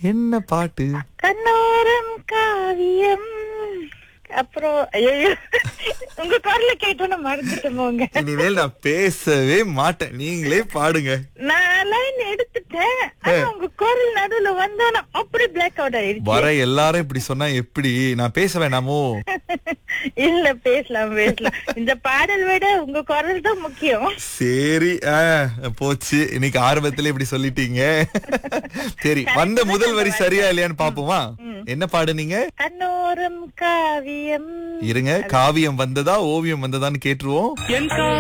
என்ன பாட்டு கண்ணோரம் காவியம் அப்புறம் ஐயோ உங்க குரல கேட்டோன்னு மறந்துட்டேன் போங்க இனிமேல் நான் பேசவே மாட்டேன் நீங்களே பாடுங்க நான் லைன் எடுத்துட்டேன் ஆனா உங்க குரல் நடுவுல வந்தோன்னா அப்படி பிளாக் அவுட் ஆயிடுச்சு வர எல்லாரும் இப்படி சொன்னா எப்படி நான் பேச வேணாமோ இல்ல பேசலாம் பேசலாம் இந்த பாடல் விட உங்க குரல் தான் முக்கியம் சரி ஆ, போச்சு இன்னைக்கு ஆர்வத்துல இப்படி சொல்லிட்டீங்க சரி வந்த முதல் வரி சரியா இல்லையான்னு பாப்போமா என்ன பாடுனீங்க கண்ணோரம் காவியம் இருங்க காவியம் வந்ததா ஓவியம் வந்ததான்னு கேட்டுருவோம் என் கா